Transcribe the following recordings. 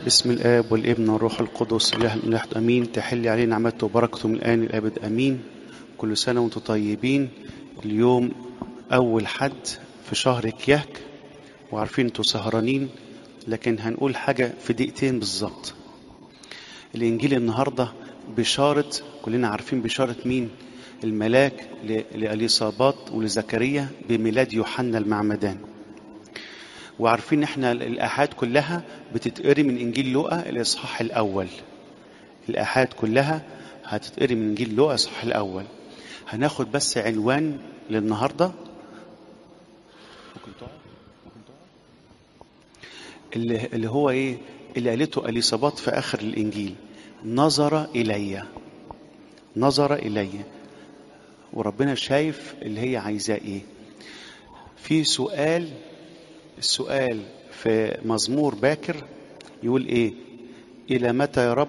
بسم الآب والابن والروح القدس إله الواحد أمين تحل علينا نعمته وبركته من الآن الأبد أمين كل سنة وأنتم طيبين اليوم أول حد في شهر كياك وعارفين أنتوا سهرانين لكن هنقول حاجة في دقيقتين بالظبط الإنجيل النهاردة بشارة كلنا عارفين بشارة مين الملاك لأليصابات ولزكريا بميلاد يوحنا المعمدان وعارفين احنا الآحاد كلها بتتقري من إنجيل لوقا الإصحاح الأول الآحاد كلها هتتقري من إنجيل لوقا الإصحاح الأول هناخد بس عنوان للنهاردة اللي, اللي هو إيه اللي قالته أليصابات في آخر الإنجيل نظر إلي نظر إلي وربنا شايف اللي هي عايزاه إيه في سؤال السؤال في مزمور باكر يقول ايه الى متى يا رب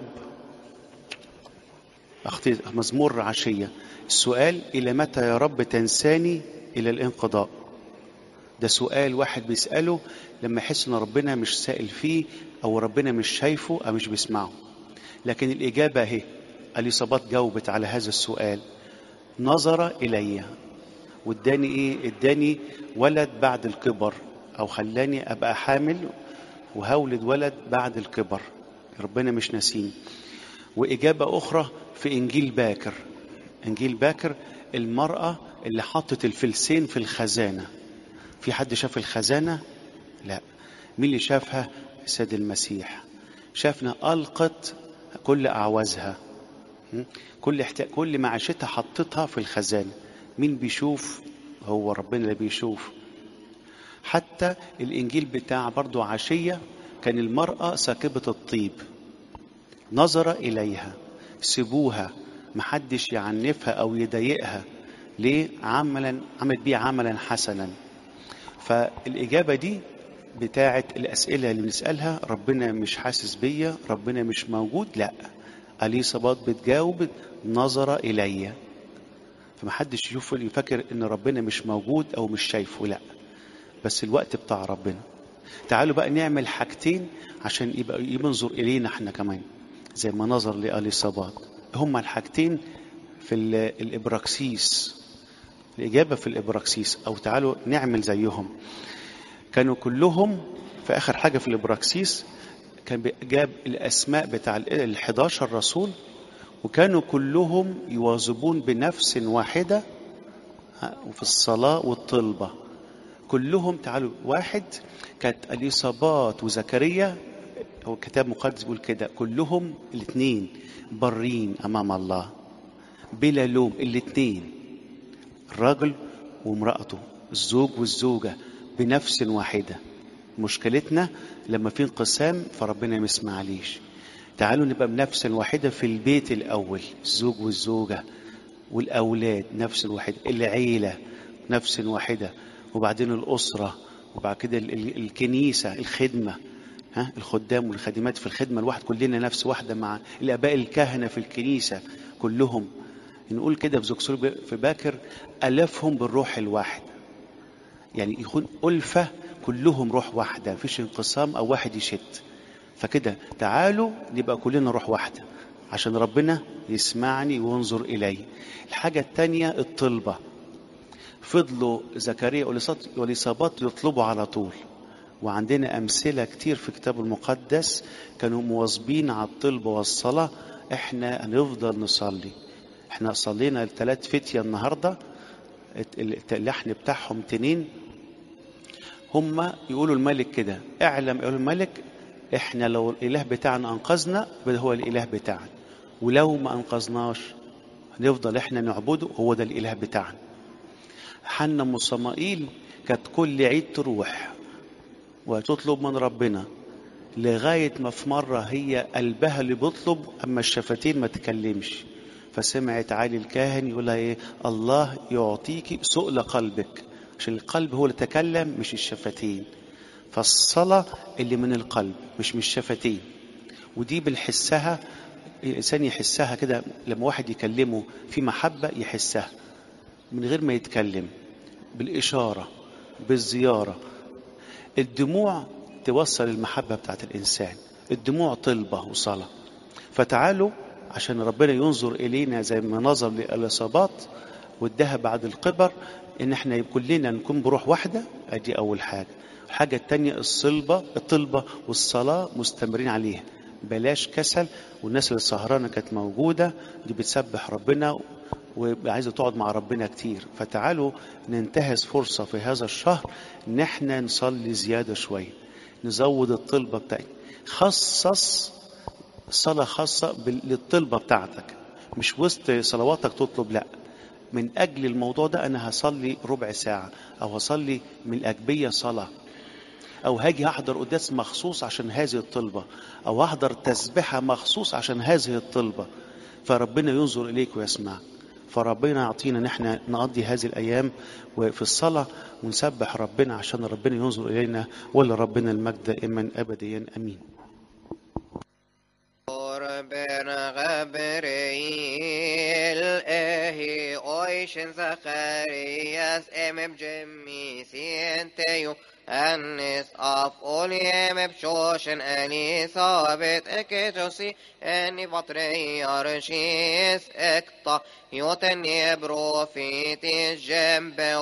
أخطي مزمور عشية السؤال إلى متى يا رب تنساني إلى الانقضاء ده سؤال واحد بيسأله لما يحس إن ربنا مش سائل فيه أو ربنا مش شايفه أو مش بيسمعه لكن الإجابة أهي أليصابات جاوبت على هذا السؤال نظر إلي واداني إيه اداني ولد بعد الكبر او خلاني ابقى حامل وهولد ولد بعد الكبر ربنا مش ناسيني واجابه اخرى في انجيل باكر انجيل باكر المراه اللي حطت الفلسين في الخزانه في حد شاف الخزانه لا مين اللي شافها سيد المسيح شافنا القت كل اعوازها كل احتاج كل معاشتها حطتها في الخزانه مين بيشوف هو ربنا اللي بيشوف حتى الإنجيل بتاع برضو عشية كان المرأة ساكبة الطيب نظر إليها سيبوها محدش يعنفها أو يضايقها ليه عملا عملت بيه عملا حسنا فالإجابة دي بتاعة الأسئلة اللي بنسألها ربنا مش حاسس بيا ربنا مش موجود لا أليصابات بتجاوب نظر إلي فمحدش يشوف يفكر إن ربنا مش موجود أو مش شايفه لأ بس الوقت بتاع ربنا تعالوا بقى نعمل حاجتين عشان يبقى ينظر إلينا احنا كمان زي ما نظر لأليصابات هما الحاجتين في الإبراكسيس الإجابة في الإبراكسيس أو تعالوا نعمل زيهم كانوا كلهم في آخر حاجة في الإبراكسيس كان جاب الأسماء بتاع ال 11 رسول وكانوا كلهم يواظبون بنفس واحدة وفي الصلاة والطلبة كلهم تعالوا واحد كانت اليصابات وزكريا هو الكتاب المقدس بيقول كده كلهم الاثنين برين امام الله بلا لوم الاثنين الراجل وامراته الزوج والزوجه بنفس واحده مشكلتنا لما في انقسام فربنا ما يسمعليش تعالوا نبقى بنفس واحده في البيت الاول الزوج والزوجه والاولاد نفس واحده العيله نفس واحده وبعدين الأسرة وبعد كده الكنيسة الخدمة ها الخدام والخادمات في الخدمة الواحد كلنا نفس واحدة مع الآباء الكهنة في الكنيسة كلهم نقول كده في زكسور في باكر ألفهم بالروح الواحد يعني يكون ألفة كلهم روح واحدة مفيش انقسام أو واحد يشد فكده تعالوا نبقى كلنا روح واحدة عشان ربنا يسمعني وينظر إلي الحاجة التانية الطلبة فضلوا زكريا والإصابات يطلبوا على طول وعندنا أمثلة كتير في الكتاب المقدس كانوا مواظبين على الطلب والصلاة احنا هنفضل نصلي احنا صلينا الثلاث فتية النهاردة اللحن بتاعهم تنين هم يقولوا الملك كده اعلم يقول الملك احنا لو الاله بتاعنا انقذنا يبقى هو الاله بتاعنا ولو ما انقذناش هنفضل احنا نعبده هو ده الاله بتاعنا حنا ام صمائيل كانت كل عيد تروح وتطلب من ربنا لغاية ما في مرة هي قلبها اللي بيطلب أما الشفتين ما تكلمش فسمعت علي الكاهن يقول لها إيه الله يعطيك سؤل قلبك عشان القلب هو اللي تكلم مش الشفتين فالصلاة اللي من القلب مش من الشفتين ودي بنحسها الإنسان يحسها كده لما واحد يكلمه في محبة يحسها من غير ما يتكلم بالإشارة بالزيارة الدموع توصل المحبة بتاعت الإنسان الدموع طلبة وصلاة فتعالوا عشان ربنا ينظر إلينا زي ما نظر للإصابات واداها بعد القبر إن احنا كلنا نكون بروح واحدة أدي أول حاجة الحاجة التانية الصلبة الطلبة والصلاة مستمرين عليها بلاش كسل والناس اللي سهرانة كانت موجودة دي بتسبح ربنا وعايزة تقعد مع ربنا كتير فتعالوا ننتهز فرصة في هذا الشهر ان احنا نصلي زيادة شوية نزود الطلبة بتاعتنا خصص صلاة خاصة للطلبة بتاعتك مش وسط صلواتك تطلب لا من أجل الموضوع ده أنا هصلي ربع ساعة أو هصلي من الأجبية صلاة أو هاجي أحضر قداس مخصوص عشان هذه الطلبة أو أحضر تسبحة مخصوص عشان هذه الطلبة فربنا ينظر إليك ويسمع فربنا يعطينا ان احنا نقضي هذه الايام في الصلاه ونسبح ربنا عشان ربنا ينظر الينا ولربنا المجد دائما ابديا امين. ربنا غبريل اهي اويشن زخرياس ام بجمي سينتيو النس اف اوليم بشوشن اني ثابت اكتوسي اني بطري ارشيس اكتا يوتن يبرو في تجنب